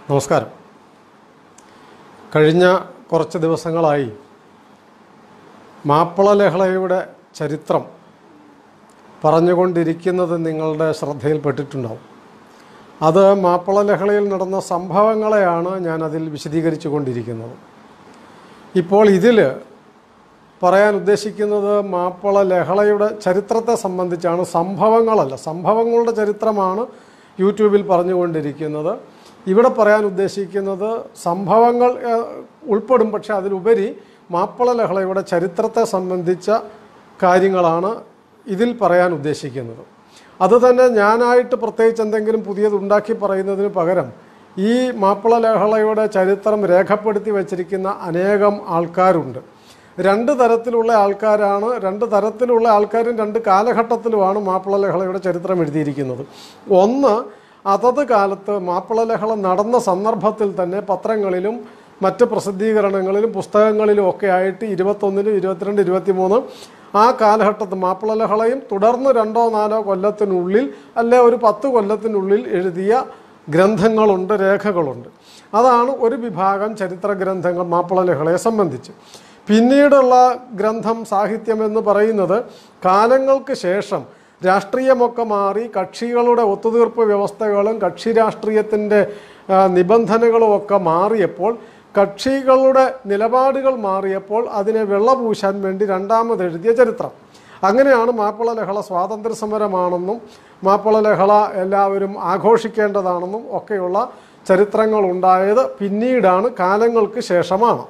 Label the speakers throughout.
Speaker 1: നമസ്കാരം കഴിഞ്ഞ കുറച്ച് ദിവസങ്ങളായി മാപ്പിള ലഹളയുടെ ചരിത്രം പറഞ്ഞുകൊണ്ടിരിക്കുന്നത് നിങ്ങളുടെ ശ്രദ്ധയിൽപ്പെട്ടിട്ടുണ്ടാവും അത് മാപ്പിള ലഹളയിൽ നടന്ന സംഭവങ്ങളെയാണ് ഞാൻ അതിൽ വിശദീകരിച്ചു കൊണ്ടിരിക്കുന്നത് ഇപ്പോൾ ഇതിൽ പറയാൻ ഉദ്ദേശിക്കുന്നത് മാപ്പിള ലഹളയുടെ ചരിത്രത്തെ സംബന്ധിച്ചാണ് സംഭവങ്ങളല്ല സംഭവങ്ങളുടെ ചരിത്രമാണ് യൂട്യൂബിൽ പറഞ്ഞുകൊണ്ടിരിക്കുന്നത് ഇവിടെ പറയാൻ ഉദ്ദേശിക്കുന്നത് സംഭവങ്ങൾ ഏഹ്, ഉൾപ്പെടും പക്ഷേ അതിലുപരി മാപ്പിള ലഹളയുടെ ചരിത്രത്തെ സംബന്ധിച്ച കാര്യങ്ങളാണ് ഇതിൽ പറയാൻ ഉദ്ദേശിക്കുന്നത് അത് തന്നെ ഞാനായിട്ട് പ്രത്യേകിച്ച് എന്തെങ്കിലും പുതിയത് ഉണ്ടാക്കി പറയുന്നതിന് പകരം ഈ മാപ്പിള ലഹളയുടെ ചരിത്രം രേഖപ്പെടുത്തി വച്ചിരിക്കുന്ന അനേകം ആൾക്കാരുണ്ട് രണ്ട് തരത്തിലുള്ള ആൾക്കാരാണ് രണ്ട് തരത്തിലുള്ള ആൾക്കാരും രണ്ട് കാലഘട്ടത്തിലുമാണ് മാപ്പിള ലഹളയുടെ ചരിത്രം എഴുതിയിരിക്കുന്നത് ഒന്ന് അതത് കാലത്ത് മാപ്പിള ലഹള നടന്ന സന്ദർഭത്തിൽ തന്നെ പത്രങ്ങളിലും മറ്റ് പ്രസിദ്ധീകരണങ്ങളിലും പുസ്തകങ്ങളിലും ഒക്കെ ആയിട്ട് ഇരുപത്തൊന്നിലും ഇരുപത്തിരണ്ട് ഇരുപത്തിമൂന്ന് ആ കാലഘട്ടത്ത് മാപ്പിള ലഹളയും തുടർന്ന് രണ്ടോ നാലോ കൊല്ലത്തിനുള്ളിൽ അല്ലെ ഒരു പത്ത് കൊല്ലത്തിനുള്ളിൽ എഴുതിയ ഗ്രന്ഥങ്ങളുണ്ട് രേഖകളുണ്ട് അതാണ് ഒരു വിഭാഗം ചരിത്ര ഗ്രന്ഥങ്ങൾ മാപ്പിള ലഹളയെ സംബന്ധിച്ച് പിന്നീടുള്ള ഗ്രന്ഥം സാഹിത്യം എന്ന് പറയുന്നത് കാലങ്ങൾക്ക് ശേഷം രാഷ്ട്രീയമൊക്കെ മാറി കക്ഷികളുടെ ഒത്തുതീർപ്പ് വ്യവസ്ഥകളും കക്ഷി രാഷ്ട്രീയത്തിൻ്റെ ആ, നിബന്ധനകളും ഒക്കെ മാറിയപ്പോൾ കക്ഷികളുടെ നിലപാടുകൾ മാറിയപ്പോൾ അതിനെ വെള്ളപൂശാൻ വേണ്ടി രണ്ടാമത് എഴുതിയ ചരിത്രം അങ്ങനെയാണ് മാപ്പിള ലഹള സ്വാതന്ത്ര്യ സമരമാണെന്നും മാപ്പിള ലഹള എല്ലാവരും ആഘോഷിക്കേണ്ടതാണെന്നും ഒക്കെയുള്ള ചരിത്രങ്ങൾ ഉണ്ടായത് പിന്നീടാണ് കാലങ്ങൾക്ക് ശേഷമാണ്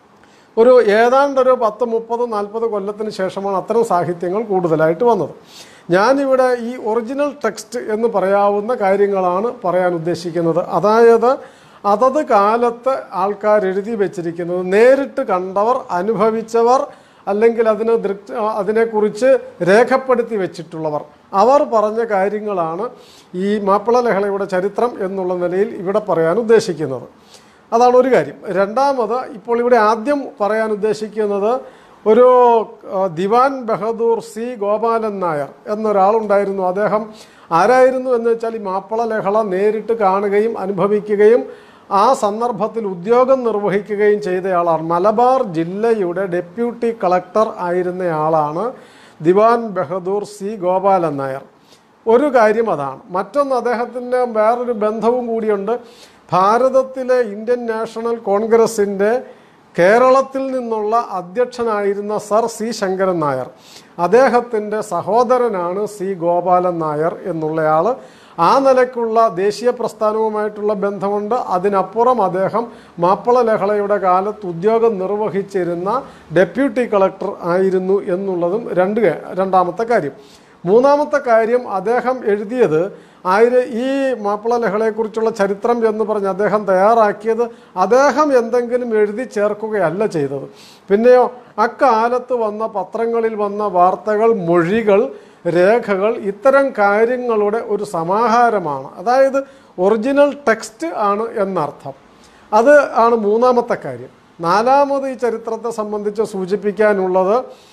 Speaker 1: ഒരു ഏതാണ്ടൊരു പത്ത് മുപ്പത് നാൽപ്പത് കൊല്ലത്തിന് ശേഷമാണ് അത്തരം സാഹിത്യങ്ങൾ കൂടുതലായിട്ട് വന്നത് ഞാനിവിടെ ഈ ഒറിജിനൽ ടെക്സ്റ്റ് എന്ന് പറയാവുന്ന കാര്യങ്ങളാണ് പറയാൻ ഉദ്ദേശിക്കുന്നത് അതായത് അതത് കാലത്ത് ആൾക്കാർ എഴുതി വെച്ചിരിക്കുന്നത് നേരിട്ട് കണ്ടവർ അനുഭവിച്ചവർ അല്ലെങ്കിൽ അതിന് ദൃക് അതിനെക്കുറിച്ച് രേഖപ്പെടുത്തി വെച്ചിട്ടുള്ളവർ അവർ പറഞ്ഞ കാര്യങ്ങളാണ് ഈ മാപ്പിള ലഹളയുടെ ചരിത്രം എന്നുള്ള നിലയിൽ ഇവിടെ പറയാൻ ഉദ്ദേശിക്കുന്നത് അതാണ് ഒരു കാര്യം രണ്ടാമത് ഇപ്പോൾ ഇവിടെ ആദ്യം പറയാൻ ഉദ്ദേശിക്കുന്നത് ഒരു ആ, ദിവാൻ ബഹദൂർ സി ഗോപാലൻ നായർ എന്നൊരാളുണ്ടായിരുന്നു അദ്ദേഹം ആരായിരുന്നു എന്ന് വെച്ചാൽ ഈ മാപ്പിള ലഹള നേരിട്ട് കാണുകയും അനുഭവിക്കുകയും ആ സന്ദർഭത്തിൽ ഉദ്യോഗം നിർവഹിക്കുകയും ചെയ്തയാളാണ് മലബാർ ജില്ലയുടെ ഡെപ്യൂട്ടി കളക്ടർ ആയിരുന്നയാളാണ് ദിവാൻ ബഹദൂർ സി ഗോപാലൻ നായർ ഒരു കാര്യം അതാണ് മറ്റൊന്ന് അദ്ദേഹത്തിൻ്റെ വേറൊരു ബന്ധവും കൂടിയുണ്ട് ഭാരതത്തിലെ ഇന്ത്യൻ നാഷണൽ കോൺഗ്രസിൻ്റെ കേരളത്തിൽ നിന്നുള്ള അധ്യക്ഷനായിരുന്ന സർ സി ശങ്കരൻ നായർ അദ്ദേഹത്തിൻ്റെ സഹോദരനാണ് സി ഗോപാലൻ നായർ എന്നുള്ളയാൾ ആ നിലയ്ക്കുള്ള ദേശീയ പ്രസ്ഥാനവുമായിട്ടുള്ള ബന്ധമുണ്ട് അതിനപ്പുറം അദ്ദേഹം മാപ്പിള ലഹളയുടെ കാലത്ത് ഉദ്യോഗം നിർവഹിച്ചിരുന്ന ഡെപ്യൂട്ടി കളക്ടർ ആയിരുന്നു എന്നുള്ളതും രണ്ട് കാ- രണ്ടാമത്തെ കാര്യം മൂന്നാമത്തെ കാര്യം അദ്ദേഹം എഴുതിയത് ആയിര ഈ മാപ്പിള ലഹളയെക്കുറിച്ചുള്ള ചരിത്രം എന്ന് പറഞ്ഞ് അദ്ദേഹം തയ്യാറാക്കിയത് അദ്ദേഹം എന്തെങ്കിലും എഴുതി ചേർക്കുകയല്ല ചെയ്തത് പിന്നെയോ അക്കാലത്ത് വന്ന പത്രങ്ങളിൽ വന്ന വാർത്തകൾ മൊഴികൾ രേഖകൾ ഇത്തരം കാര്യങ്ങളുടെ ഒരു സമാഹാരമാണ് അതായത് ഒറിജിനൽ ടെക്സ്റ്റ് ആണ് എന്നർത്ഥം അത് ആണ് മൂന്നാമത്തെ കാര്യം നാലാമത് ഈ ചരിത്രത്തെ സംബന്ധിച്ച് സൂചിപ്പിക്കാനുള്ളത്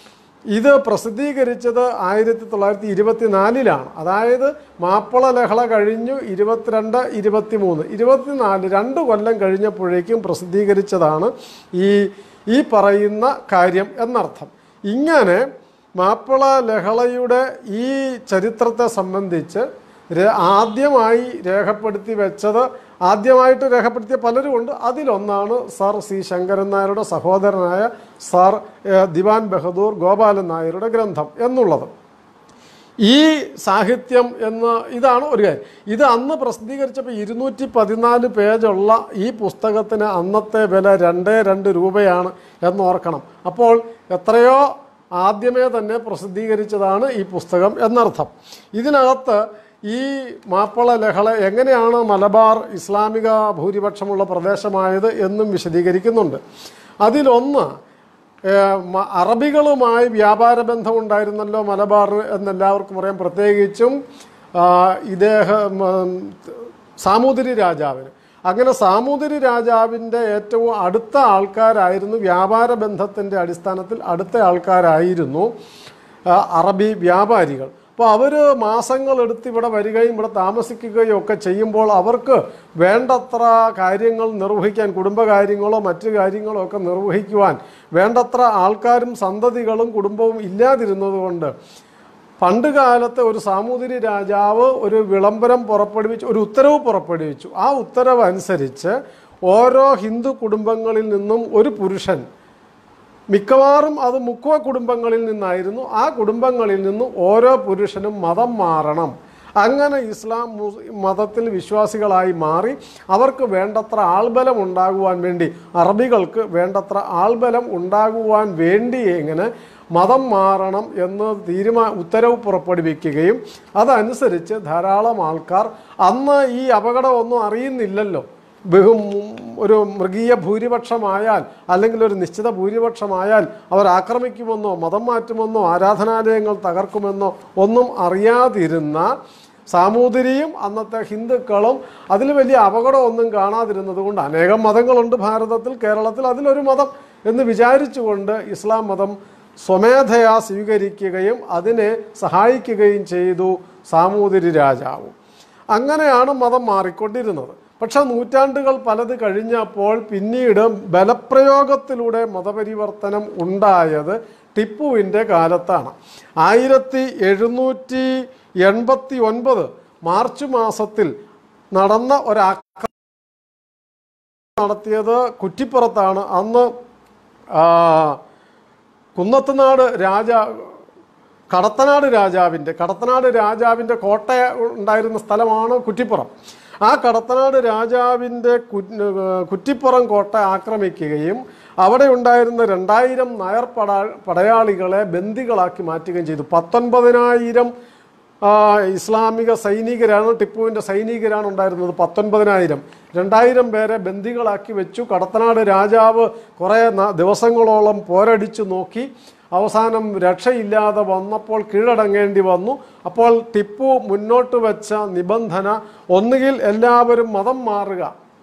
Speaker 1: ഇത് പ്രസിദ്ധീകരിച്ചത് ആയിരത്തി തൊള്ളായിരത്തി ഇരുപത്തിനാലിലാണ് അതായത് മാപ്പിള ലഹള കഴിഞ്ഞു ഇരുപത്തിരണ്ട് ഇരുപത്തി മൂന്ന് ഇരുപത്തിനാല് രണ്ട് കൊല്ലം കഴിഞ്ഞപ്പോഴേക്കും പ്രസിദ്ധീകരിച്ചതാണ് ഈ ഈ പറയുന്ന കാര്യം എന്നർത്ഥം ഇങ്ങനെ മാപ്പിള ലഹളയുടെ ഈ ചരിത്രത്തെ സംബന്ധിച്ച് രേ- ആദ്യമായി രേഖപ്പെടുത്തി വെച്ചത് ആദ്യമായിട്ട് രേഖപ്പെടുത്തിയ പലരും ഉണ്ട് അതിലൊന്നാണ് സർ സി ശങ്കരൻ നായരുടെ സഹോദരനായ സർ ഏഹ്, ദിവാൻ ബഹദൂർ ഗോപാലൻ നായരുടെ ഗ്രന്ഥം എന്നുള്ളത് ഈ സാഹിത്യം എന്ന് ഇതാണ് ഒരു കാര്യം ഇത് അന്ന് പ്രസിദ്ധീകരിച്ചപ്പോൾ ഇരുന്നൂറ്റി പതിനാല് പേജുള്ള ഈ പുസ്തകത്തിന് അന്നത്തെ വില രണ്ടേ രണ്ട് രൂപയാണ് എന്ന് ഓർക്കണം അപ്പോൾ എത്രയോ ആദ്യമേ തന്നെ പ്രസിദ്ധീകരിച്ചതാണ് ഈ പുസ്തകം എന്നർത്ഥം ഇതിനകത്ത് ഈ മാപ്പിള ലഹള എങ്ങനെയാണ് മലബാർ ഇസ്ലാമിക ഭൂരിപക്ഷമുള്ള പ്രദേശമായത് എന്നും വിശദീകരിക്കുന്നുണ്ട് അതിലൊന്ന് ഏഹ് മ- അറബികളുമായി വ്യാപാര ബന്ധമുണ്ടായിരുന്നല്ലോ മലബാറിന് എന്നെല്ലാവർക്കും അറിയാം പ്രത്യേകിച്ചും ആ, ഇദ്ദേഹം ഉം, സാമൂതിരി രാജാവിന് അങ്ങനെ സാമൂതിരി രാജാവിൻ്റെ ഏറ്റവും അടുത്ത ആൾക്കാരായിരുന്നു വ്യാപാര ബന്ധത്തിൻ്റെ അടിസ്ഥാനത്തിൽ അടുത്ത ആൾക്കാരായിരുന്നു ആ, അറബി വ്യാപാരികൾ അപ്പോൾ അവർ മാസങ്ങളെടുത്ത് ഇവിടെ വരികയും ഇവിടെ താമസിക്കുകയും ഒക്കെ ചെയ്യുമ്പോൾ അവർക്ക് വേണ്ടത്ര കാര്യങ്ങൾ നിർവഹിക്കാൻ കുടുംബകാര്യങ്ങളോ മറ്റു കാര്യങ്ങളോ ഒക്കെ നിർവഹിക്കുവാൻ വേണ്ടത്ര ആൾക്കാരും സന്തതികളും കുടുംബവും ഇല്ലാതിരുന്നതുകൊണ്ട് പണ്ട് കാലത്ത് ഒരു സാമൂതിരി രാജാവ് ഒരു വിളംബരം പുറപ്പെടുവിച്ചു ഒരു ഉത്തരവ് പുറപ്പെടുവിച്ചു ആ ഉത്തരവ് അനുസരിച്ച് ഓരോ ഹിന്ദു കുടുംബങ്ങളിൽ നിന്നും ഒരു പുരുഷൻ മിക്കവാറും അത് മുക്കുവ കുടുംബങ്ങളിൽ നിന്നായിരുന്നു ആ കുടുംബങ്ങളിൽ നിന്നും ഓരോ പുരുഷനും മതം മാറണം അങ്ങനെ ഇസ്ലാം മുസ് മതത്തിൽ വിശ്വാസികളായി മാറി അവർക്ക് വേണ്ടത്ര ആൾബലം ഉണ്ടാകുവാൻ വേണ്ടി അറബികൾക്ക് വേണ്ടത്ര ആൾബലം ഉണ്ടാകുവാൻ വേണ്ടി എങ്ങനെ മതം മാറണം എന്ന് തീരുമാ ഉത്തരവ് പുറപ്പെടുവിക്കുകയും അതനുസരിച്ച് ധാരാളം ആൾക്കാർ അന്ന് ഈ അപകടമൊന്നും അറിയുന്നില്ലല്ലോ ബഹു ഒരു മൃഗീയ ഭൂരിപക്ഷമായാൽ അല്ലെങ്കിൽ ഒരു നിശ്ചിത ഭൂരിപക്ഷമായാൽ അവർ ആക്രമിക്കുമെന്നോ മതം മാറ്റുമെന്നോ ആരാധനാലയങ്ങൾ തകർക്കുമെന്നോ ഒന്നും അറിയാതിരുന്ന സാമൂതിരിയും അന്നത്തെ ഹിന്ദുക്കളും അതിൽ വലിയ അപകടമൊന്നും കാണാതിരുന്നത് കൊണ്ട് അനേകം മതങ്ങളുണ്ട് ഭാരതത്തിൽ കേരളത്തിൽ അതിലൊരു മതം എന്ന് വിചാരിച്ചുകൊണ്ട് ഇസ്ലാം മതം സ്വമേധയാ സ്വീകരിക്കുകയും അതിനെ സഹായിക്കുകയും ചെയ്തു സാമൂതിരി രാജാവും അങ്ങനെയാണ് മതം മാറിക്കൊണ്ടിരുന്നത് പക്ഷെ നൂറ്റാണ്ടുകൾ പലത് കഴിഞ്ഞപ്പോൾ പിന്നീട് ബലപ്രയോഗത്തിലൂടെ മതപരിവർത്തനം ഉണ്ടായത് ടിപ്പുവിൻ്റെ കാലത്താണ് ആയിരത്തി എഴുന്നൂറ്റി എൺപത്തി ഒൻപത് മാർച്ച് മാസത്തിൽ നടന്ന ഒരാക്രമണം നടത്തിയത് കുറ്റിപ്പുറത്താണ് അന്ന് ആ, കുന്നത്തുനാട് രാജ കടത്തനാട് രാജാവിൻ്റെ കടത്തനാട് രാജാവിൻ്റെ കോട്ട ഉണ്ടായിരുന്ന സ്ഥലമാണ് കുറ്റിപ്പുറം ആ കടത്തനാട് രാജാവിൻ്റെ കു- കുറ്റിപ്പുറം കോട്ട ആക്രമിക്കുകയും അവിടെ ഉണ്ടായിരുന്ന രണ്ടായിരം നായർ പടാ പടയാളികളെ ബന്ദികളാക്കി മാറ്റുകയും ചെയ്തു പത്തൊൻപതിനായിരം ആ, ഇസ്ലാമിക സൈനികരാണ് ടിപ്പുവിൻ്റെ സൈനികരാണ് ഉണ്ടായിരുന്നത് പത്തൊൻപതിനായിരം രണ്ടായിരം പേരെ ബന്ദികളാക്കി വെച്ചു കടത്തനാട് രാജാവ് കുറേ ന- ദിവസങ്ങളോളം പോരടിച്ചു നോക്കി അവസാനം രക്ഷയില്ലാതെ വന്നപ്പോൾ കീഴടങ്ങേണ്ടി വന്നു അപ്പോൾ ടിപ്പു മുന്നോട്ട് വെച്ച നിബന്ധന ഒന്നുകിൽ എല്ലാവരും മതം മാറുക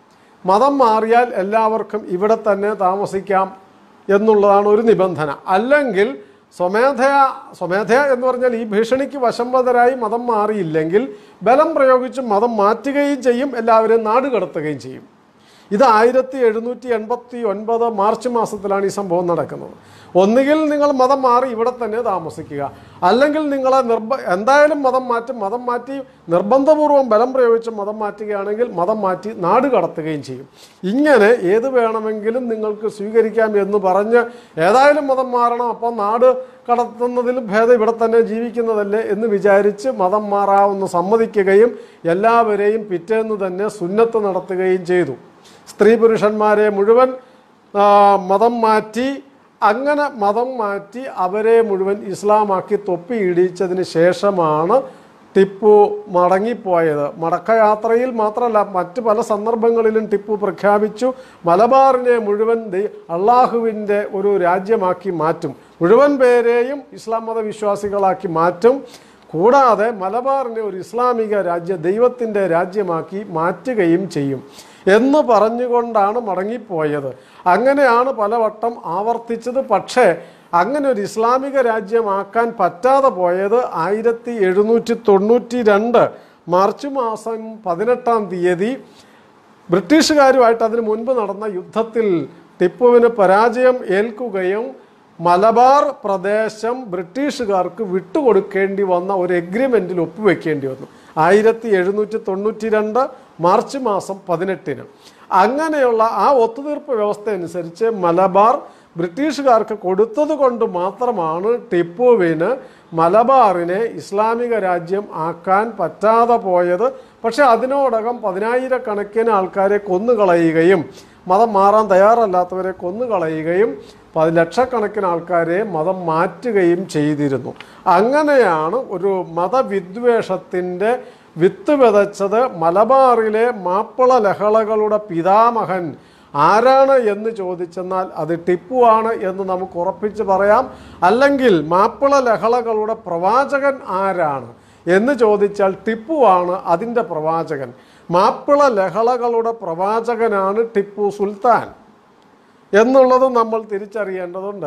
Speaker 1: മതം മാറിയാൽ എല്ലാവർക്കും ഇവിടെ തന്നെ താമസിക്കാം എന്നുള്ളതാണ് ഒരു നിബന്ധന അല്ലെങ്കിൽ സ്വമേധയ സ്വമേധയ എന്ന് പറഞ്ഞാൽ ഈ ഭീഷണിക്ക് വശംവതരായി മതം മാറിയില്ലെങ്കിൽ ബലം പ്രയോഗിച്ച് മതം മാറ്റുകയും ചെയ്യും എല്ലാവരെയും നാട് കടത്തുകയും ചെയ്യും ഇത് ആയിരത്തി എഴുന്നൂറ്റി എൺപത്തി ഒൻപത് മാർച്ച് മാസത്തിലാണ് ഈ സംഭവം നടക്കുന്നത് ഒന്നുകിൽ നിങ്ങൾ മതം മാറി ഇവിടെ തന്നെ താമസിക്കുക അല്ലെങ്കിൽ നിങ്ങളെ നിർബ എന്തായാലും മതം മാറ്റും മതം മാറ്റി നിർബന്ധപൂർവ്വം ബലം പ്രയോഗിച്ച് മതം മാറ്റുകയാണെങ്കിൽ മതം മാറ്റി നാട് കടത്തുകയും ചെയ്യും ഇങ്ങനെ ഏത് വേണമെങ്കിലും നിങ്ങൾക്ക് സ്വീകരിക്കാം എന്ന് പറഞ്ഞ് ഏതായാലും മതം മാറണം അപ്പം നാട് കടത്തുന്നതിലും ഭേദം ഇവിടെ തന്നെ ജീവിക്കുന്നതല്ലേ എന്ന് വിചാരിച്ച് മതം മാറാവുന്ന സമ്മതിക്കുകയും എല്ലാവരെയും പിറ്റേന്ന് തന്നെ സുന്നത്ത് നടത്തുകയും ചെയ്തു സ്ത്രീ പുരുഷന്മാരെ മുഴുവൻ ആ, മതം മാറ്റി അങ്ങനെ മതം മാറ്റി അവരെ മുഴുവൻ ഇസ്ലാമാക്കി തൊപ്പി ഇടിച്ചതിന് ശേഷമാണ് ടിപ്പു മടങ്ങിപ്പോയത് മടക്കയാത്രയിൽ മാത്രമല്ല മറ്റ് പല സന്ദർഭങ്ങളിലും ടിപ്പു പ്രഖ്യാപിച്ചു മലബാറിനെ മുഴുവൻ ദൈ- അള്ളാഹുവിൻ്റെ ഒരു രാജ്യമാക്കി മാറ്റും മുഴുവൻ പേരെയും ഇസ്ലാം മത വിശ്വാസികളാക്കി മാറ്റും കൂടാതെ മലബാറിനെ ഒരു ഇസ്ലാമിക രാജ്യ ദൈവത്തിൻ്റെ രാജ്യമാക്കി മാറ്റുകയും ചെയ്യും എന്ന് പറഞ്ഞുകൊണ്ടാണ് മടങ്ങിപ്പോയത് അങ്ങനെയാണ് പലവട്ടം ആവർത്തിച്ചത് പക്ഷേ അങ്ങനെ ഒരു ഇസ്ലാമിക രാജ്യമാക്കാൻ പറ്റാതെ പോയത് ആയിരത്തി എഴുന്നൂറ്റി തൊണ്ണൂറ്റി രണ്ട് മാർച്ച് മാസം പതിനെട്ടാം തീയതി ബ്രിട്ടീഷുകാരുമായിട്ട് അതിനു മുൻപ് നടന്ന യുദ്ധത്തിൽ ടിപ്പുവിന് പരാജയം ഏൽക്കുകയും മലബാർ പ്രദേശം ബ്രിട്ടീഷുകാർക്ക് വിട്ടുകൊടുക്കേണ്ടി വന്ന ഒരു എഗ്രിമെൻറ്റിൽ ഒപ്പുവെക്കേണ്ടി വന്നു ആയിരത്തി എഴുന്നൂറ്റി തൊണ്ണൂറ്റി രണ്ട് മാർച്ച് മാസം പതിനെട്ടിന് അങ്ങനെയുള്ള ആ ഒത്തുതീർപ്പ് വ്യവസ്ഥ അനുസരിച്ച് മലബാർ ബ്രിട്ടീഷുകാർക്ക് കൊടുത്തത് കൊണ്ട് മാത്രമാണ് ടിപ്പുവിന് മലബാറിനെ ഇസ്ലാമിക രാജ്യം ആക്കാൻ പറ്റാതെ പോയത് പക്ഷെ അതിനോടകം പതിനായിരക്കണക്കിന് ആൾക്കാരെ കൊന്നുകളയുകയും മതം മാറാൻ തയ്യാറല്ലാത്തവരെ കൊന്നുകളയുകയും പത് ലക്ഷക്കണക്കിന് ആൾക്കാരെ മതം മാറ്റുകയും ചെയ്തിരുന്നു അങ്ങനെയാണ് ഒരു മതവിദ്വേഷത്തിൻ്റെ വിത്ത് വിതച്ചത് മലബാറിലെ മാപ്പിള ലഹളകളുടെ പിതാമഹൻ ആരാണ് എന്ന് ചോദിച്ചെന്നാൽ അത് ടിപ്പുവാണ് എന്ന് നമുക്ക് ഉറപ്പിച്ച് പറയാം അല്ലെങ്കിൽ മാപ്പിള ലഹളകളുടെ പ്രവാചകൻ ആരാണ് എന്ന് ചോദിച്ചാൽ ടിപ്പുവാണ് അതിൻ്റെ പ്രവാചകൻ മാപ്പിള ലഹളകളുടെ പ്രവാചകനാണ് ടിപ്പു സുൽത്താൻ എന്നുള്ളത് നമ്മൾ തിരിച്ചറിയേണ്ടതുണ്ട്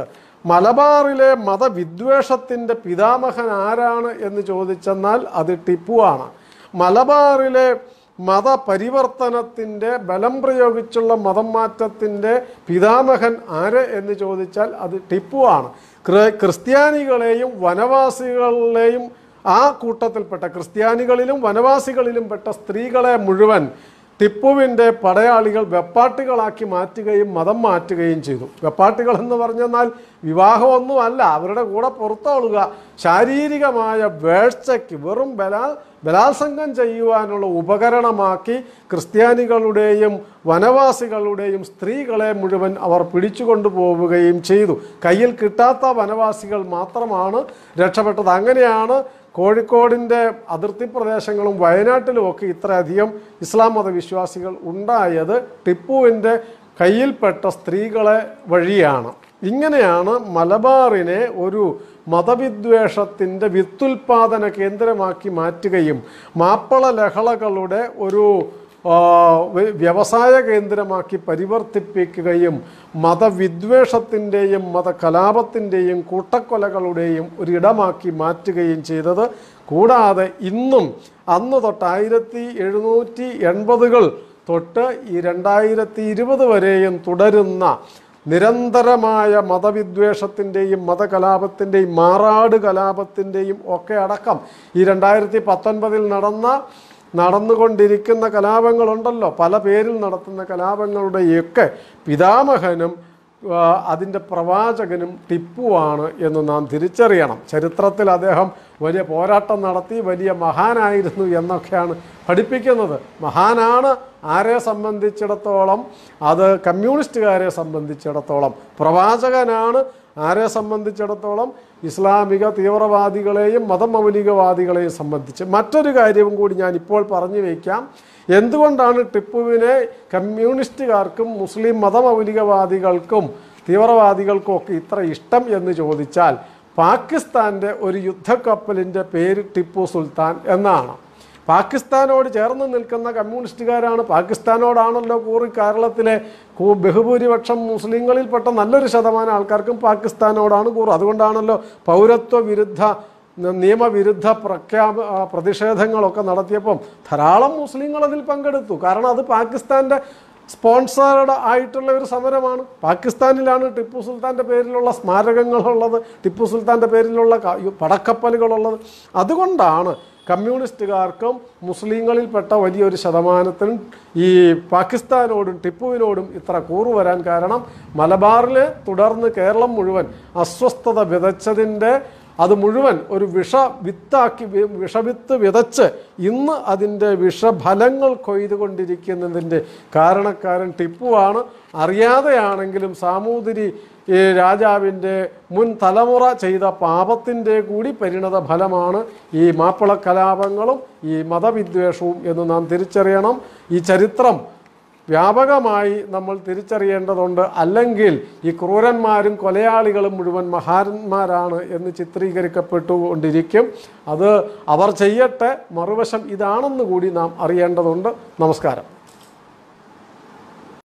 Speaker 1: മലബാറിലെ മതവിദ്വേഷത്തിൻ്റെ പിതാമഹൻ ആരാണ് എന്ന് ചോദിച്ചെന്നാൽ അത് ടിപ്പു ആണ് മലബാറിലെ മതപരിവർത്തനത്തിൻ്റെ ബലം പ്രയോഗിച്ചുള്ള മതം മാറ്റത്തിൻ്റെ പിതാമഹൻ ആര് എന്ന് ചോദിച്ചാൽ അത് ടിപ്പു ആണ് ക്രി- ക്രിസ്ത്യാനികളെയും വനവാസികളെയും ആ കൂട്ടത്തിൽപ്പെട്ട ക്രിസ്ത്യാനികളിലും വനവാസികളിലും പെട്ട സ്ത്രീകളെ മുഴുവൻ ടിപ്പുവിൻ്റെ പടയാളികൾ വെപ്പാട്ടികളാക്കി മാറ്റുകയും മതം മാറ്റുകയും ചെയ്തു വെപ്പാട്ടികൾ എന്ന് പറഞ്ഞെന്നാൽ വിവാഹമൊന്നുമല്ല അവരുടെ കൂടെ പുറത്തോളുക ശാരീരികമായ വേഴ്ചയ്ക്ക് വെറും ബലാ ബലാത്സംഗം ചെയ്യുവാനുള്ള ഉപകരണമാക്കി ക്രിസ്ത്യാനികളുടെയും വനവാസികളുടെയും സ്ത്രീകളെ മുഴുവൻ അവർ പിടിച്ചുകൊണ്ടു പോവുകയും ചെയ്തു കയ്യിൽ കിട്ടാത്ത വനവാസികൾ മാത്രമാണ് രക്ഷപ്പെട്ടത് അങ്ങനെയാണ് കോഴിക്കോടിൻ്റെ അതിർത്തി പ്രദേശങ്ങളും വയനാട്ടിലുമൊക്കെ ഇത്രയധികം ഇസ്ലാം മതവിശ്വാസികൾ ഉണ്ടായത് ടിപ്പുവിൻ്റെ കയ്യിൽപ്പെട്ട സ്ത്രീകളെ വഴിയാണ് ഇങ്ങനെയാണ് മലബാറിനെ ഒരു മതവിദ്വേഷത്തിൻ്റെ വിത്തുൽപാദന കേന്ദ്രമാക്കി മാറ്റുകയും മാപ്പള ലഹളകളുടെ ഒരു ആ, വ്യ- വ്യവസായ കേന്ദ്രമാക്കി പരിവർത്തിപ്പിക്കുകയും മതവിദ്വേഷത്തിൻ്റെയും മതകലാപത്തിൻ്റെയും കൂട്ടക്കൊലകളുടെയും ഒരിടമാക്കി മാറ്റുകയും ചെയ്തത് കൂടാതെ ഇന്നും അന്ന് തൊട്ട് ആയിരത്തി എഴുന്നൂറ്റി എൺപതുകൾ തൊട്ട് ഈ രണ്ടായിരത്തി ഇരുപത് വരെയും തുടരുന്ന നിരന്തരമായ മതവിദ്വേഷത്തിൻ്റെയും മതകലാപത്തിൻ്റെയും മാറാട് കലാപത്തിൻ്റെയും ഒക്കെ അടക്കം ഈ രണ്ടായിരത്തി പത്തൊൻപതിൽ നടന്ന നടന്നുകൊണ്ടിരിക്കുന്ന കലാപങ്ങളുണ്ടല്ലോ പല പേരിൽ നടത്തുന്ന കലാപങ്ങളുടെയൊക്കെ പിതാമഹനും ആ, അതിൻ്റെ പ്രവാചകനും ടിപ്പുവാണ് എന്ന് നാം തിരിച്ചറിയണം ചരിത്രത്തിൽ അദ്ദേഹം വലിയ പോരാട്ടം നടത്തി വലിയ മഹാനായിരുന്നു എന്നൊക്കെയാണ് പഠിപ്പിക്കുന്നത് മഹാനാണ് ആരെ സംബന്ധിച്ചിടത്തോളം അത് കമ്മ്യൂണിസ്റ്റുകാരെ സംബന്ധിച്ചിടത്തോളം പ്രവാചകനാണ് ആരെ സംബന്ധിച്ചിടത്തോളം ഇസ്ലാമിക തീവ്രവാദികളെയും മതമൗലികവാദികളെയും സംബന്ധിച്ച് മറ്റൊരു കാര്യവും കൂടി ഞാൻ ഇപ്പോൾ പറഞ്ഞു വയ്ക്കാം എന്തുകൊണ്ടാണ് ടിപ്പുവിനെ കമ്മ്യൂണിസ്റ്റുകാർക്കും മുസ്ലിം മതമൗലികവാദികൾക്കും തീവ്രവാദികൾക്കും ഒക്കെ ഇത്ര ഇഷ്ടം എന്ന് ചോദിച്ചാൽ പാകിസ്ഥാൻ്റെ ഒരു യുദ്ധക്കപ്പലിൻ്റെ പേര് ടിപ്പു സുൽത്താൻ എന്നാണ് പാകിസ്ഥാനോട് ചേർന്ന് നിൽക്കുന്ന കമ്മ്യൂണിസ്റ്റുകാരാണ് പാകിസ്ഥാനോടാണല്ലോ കൂറി കേരളത്തിലെ കൂ- ബഹുഭൂരിപക്ഷം മുസ്ലിങ്ങളിൽപ്പെട്ട നല്ലൊരു ശതമാനം ആൾക്കാർക്കും പാകിസ്ഥാനോടാണ് കൂറ് അതുകൊണ്ടാണല്ലോ പൗരത്വ വിരുദ്ധ ന- നിയമവിരുദ്ധ പ്രഖ്യാപ ആ, പ്രതിഷേധങ്ങളൊക്കെ നടത്തിയപ്പം ധാരാളം മുസ്ലിങ്ങൾ അതിൽ പങ്കെടുത്തു കാരണം അത് പാകിസ്ഥാൻ്റെ സ്പോൺസേർഡ് ആയിട്ടുള്ള ഒരു സമരമാണ് പാകിസ്ഥാനിലാണ് ടിപ്പു സുൽത്താൻ്റെ പേരിലുള്ള സ്മാരകങ്ങളുള്ളത് ടിപ്പു സുൽത്താൻ്റെ പേരിലുള്ള ക- യു- പടക്കപ്പലുകളുള്ളത് അതുകൊണ്ടാണ് കമ്മ്യൂണിസ്റ്റുകാർക്കും മുസ്ലിങ്ങളിൽപ്പെട്ട വലിയൊരു ശതമാനത്തിനും ഈ പാകിസ്ഥാനോടും ടിപ്പുവിനോടും ഇത്ര കൂറു വരാൻ കാരണം മലബാറിൽ തുടർന്ന് കേരളം മുഴുവൻ അസ്വസ്ഥത വിതച്ചതിൻ്റെ അത് മുഴുവൻ ഒരു വിഷ വിത്താക്കി വി- വിഷവിത്ത് വിതച്ച് ഇന്ന് അതിൻ്റെ വിഷഫലങ്ങൾ കൊയ്തുകൊണ്ടിരിക്കുന്നതിൻ്റെ കാരണക്കാരൻ ടിപ്പുവാണ് അറിയാതെയാണെങ്കിലും സാമൂതിരി ഈ രാജാവിൻ്റെ മുൻ തലമുറ ചെയ്ത പാപത്തിൻ്റെ കൂടി പരിണത ഫലമാണ് ഈ മാപ്പിള കലാപങ്ങളും ഈ മതവിദ്വേഷവും എന്ന് നാം തിരിച്ചറിയണം ഈ ചരിത്രം വ്യാപകമായി നമ്മൾ തിരിച്ചറിയേണ്ടതുണ്ട് അല്ലെങ്കിൽ ഈ ക്രൂരന്മാരും കൊലയാളികളും മുഴുവൻ മഹാന്മാരാണ് എന്ന് ചിത്രീകരിക്കപ്പെട്ടുകൊണ്ടിരിക്കും അത് അവർ ചെയ്യട്ടെ മറുവശം ഇതാണെന്ന് കൂടി നാം അറിയേണ്ടതുണ്ട് നമസ്കാരം